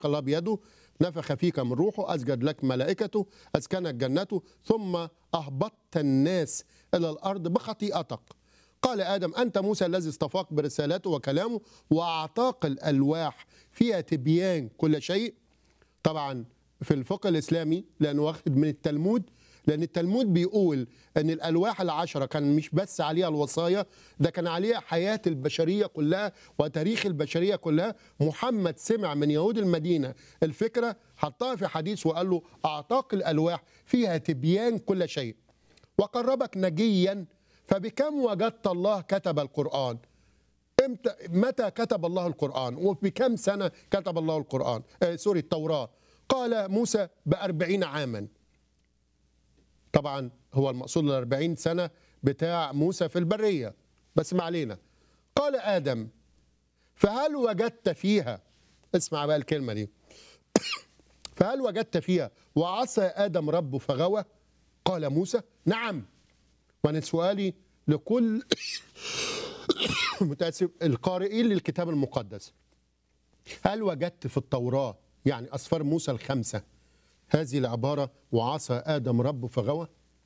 الله بيده نفخ فيك من روحه أسجد لك ملائكته أسكنك جنته ثم أهبطت الناس إلى الأرض بخطيئتك قال آدم أنت موسى الذي اصطفاك برسالته وكلامه وأعطاك الألواح فيها تبيان كل شيء طبعا في الفقه الإسلامي لأنه واخد من التلمود لأن التلمود بيقول أن الألواح العشرة كان مش بس عليها الوصايا ده كان عليها حياة البشرية كلها وتاريخ البشرية كلها محمد سمع من يهود المدينة الفكرة حطها في حديث وقال له أعطاك الألواح فيها تبيان كل شيء وقربك نجيا فبكم وجدت الله كتب القرآن امتى متى كتب الله القرآن وبكم سنة كتب الله القرآن آه سوري التوراة قال موسى بأربعين عاما طبعا هو المقصود الأربعين سنة بتاع موسى في البرية بس ما علينا قال آدم فهل وجدت فيها اسمع بقى الكلمة دي فهل وجدت فيها وعصى آدم ربه فغوى قال موسى نعم وانا سؤالي لكل متاسف القارئين للكتاب المقدس هل وجدت في التوراة يعني أسفار موسى الخمسة هذه العبارة وعصى آدم ربه فغوى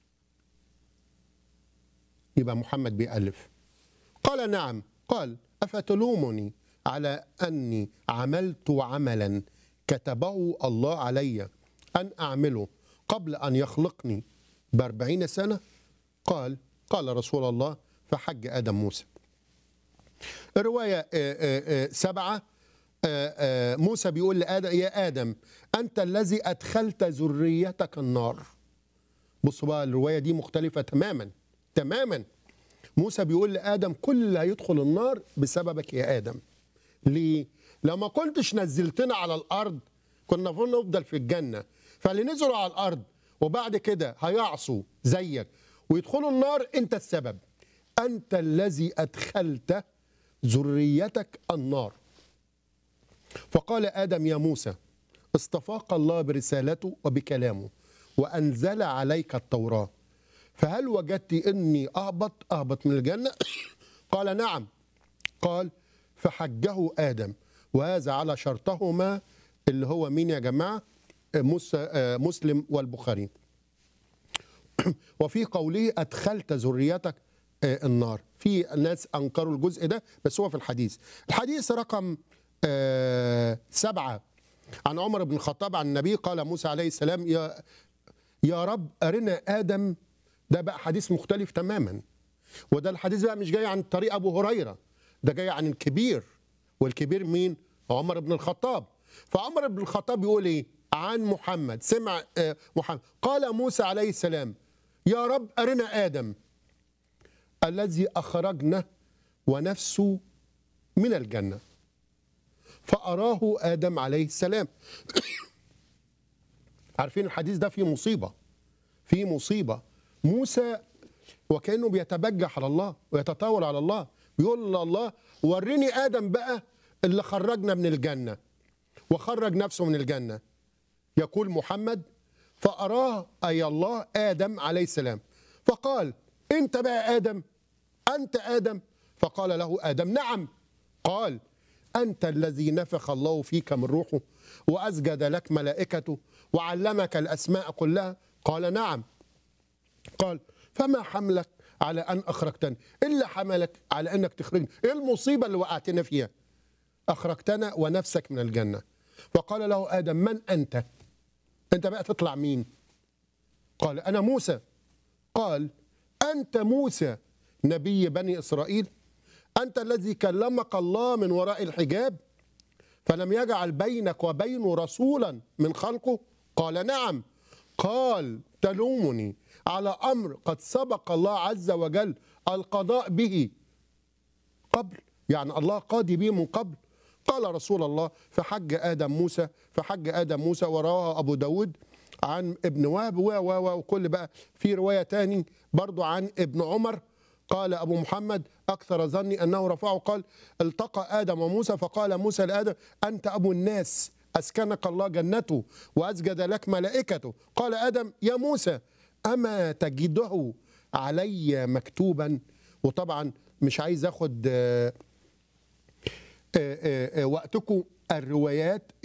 يبقى محمد بيألف قال نعم قال أفتلومني على أني عملت عملا كتبه الله علي أن أعمله قبل أن يخلقني بأربعين سنة قال قال رسول الله فحج آدم موسى الرواية سبعة موسى بيقول لآدم يا آدم أنت الذي أدخلت ذريتك النار بصوا بقى الرواية دي مختلفة تماما تماما موسى بيقول لآدم كل اللي هيدخل النار بسببك يا آدم ليه؟ لو ما كنتش نزلتنا على الأرض كنا المفروض نفضل في الجنة فاللي نزلوا على الأرض وبعد كده هيعصوا زيك ويدخلوا النار أنت السبب أنت الذي أدخلت ذريتك النار فقال آدم يا موسى اصطفاك الله برسالته وبكلامه وأنزل عليك التوراة فهل وجدت إني أهبط أهبط من الجنة قال نعم قال فحجه آدم وهذا على شرطهما اللي هو مين يا جماعة مسلم والبخاري وفي قوله أدخلت ذريتك النار في ناس أنكروا الجزء ده بس هو في الحديث الحديث رقم سبعة عن عمر بن الخطاب عن النبي قال موسى عليه السلام يا يا رب أرنا آدم ده بقى حديث مختلف تماما وده الحديث بقى مش جاي عن طريق أبو هريرة ده جاي عن الكبير والكبير مين عمر بن الخطاب فعمر بن الخطاب يقول ايه عن محمد سمع محمد قال موسى عليه السلام يا رب أرنا آدم الذي أخرجنا ونفسه من الجنة فأراه آدم عليه السلام عارفين الحديث ده فيه مصيبة فيه مصيبة موسى وكأنه بيتبجح على الله ويتطاول على الله بيقول الله وريني آدم بقى اللي خرجنا من الجنة وخرج نفسه من الجنة يقول محمد فأراه أي الله آدم عليه السلام فقال أنت بقى آدم أنت آدم فقال له آدم نعم قال أنت الذي نفخ الله فيك من روحه وأسجد لك ملائكته وعلمك الأسماء كلها قال نعم قال فما حملك على أن أخرجتني إلا حملك على أنك تخرجني إيه المصيبة اللي وقعتنا فيها أخرجتنا ونفسك من الجنة فقال له آدم من أنت أنت بقى تطلع مين قال أنا موسى قال أنت موسى نبي بني إسرائيل أنت الذي كلمك الله من وراء الحجاب فلم يجعل بينك وبينه رسولا من خلقه قال نعم قال تلومني على أمر قد سبق الله عز وجل القضاء به قبل يعني الله قاضي به من قبل قال رسول الله فحج آدم موسى فحج آدم موسى ورواه أبو داود عن ابن وهب وكل بقى في رواية تاني برضو عن ابن عمر قال أبو محمد أكثر ظني أنه رفعه قال التقى آدم وموسى فقال موسى لآدم أنت أبو الناس أسكنك الله جنته وأسجد لك ملائكته قال آدم يا موسى أما تجده علي مكتوبا وطبعا مش عايز أخد وقتكم الروايات